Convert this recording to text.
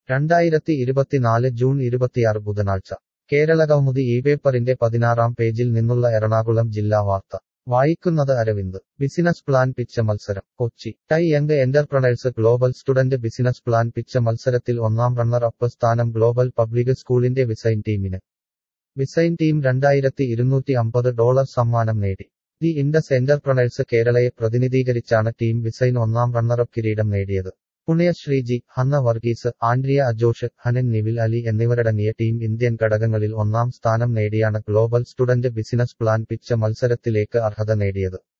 രണ്ടായിരത്തി ഇരുപത്തിനാല് ജൂൺ ഇരുപത്തിയാറ് ബുധനാഴ്ച കേരളകൗമുദി ഈ പേപ്പറിന്റെ പതിനാറാം പേജിൽ നിന്നുള്ള എറണാകുളം ജില്ലാ വാർത്ത വായിക്കുന്നത് അരവിന്ദ് ബിസിനസ് പ്ലാൻ പിച്ച മത്സരം Kochi TiE young entrepreneurs global student business plan pitch മത്സരത്തിൽ ഒന്നാം റണ്ണർ അപ്പ് സ്ഥാനം ഗ്ലോബൽ പബ്ലിക് സ്കൂളിന്റെ വിസൈൻ ടീമിന് വിസൈൻ ടീം രണ്ടായിരത്തി ഇരുന്നൂറ്റി അമ്പത് ഡോളർ സമ്മാനം നേടി ദി ഇൻഡസ് എന്റർപ്രണേഴ്സ് കേരളയെ പ്രതിനിധീകരിച്ചാണ് ടീം വിസൈൻ ഒന്നാം റണ്ണറപ്പ് കിരീടം നേടിയത് പുണ്യ ശ്രീജി ഹന്ന വർഗീസ് ആൻഡ്രിയ അജോഷ് ഹനൻ നിവിൽ അലി എന്നിവരടങ്ങിയ ടീം ഇന്ത്യൻ ഘടകങ്ങളിൽ ഒന്നാം സ്ഥാനം നേടിയാണ് ഗ്ലോബൽ സ്റ്റുഡന്റ് ബിസിനസ് പ്ലാൻ പിച്ച മത്സരത്തിലേക്ക് അർഹത നേടിയത്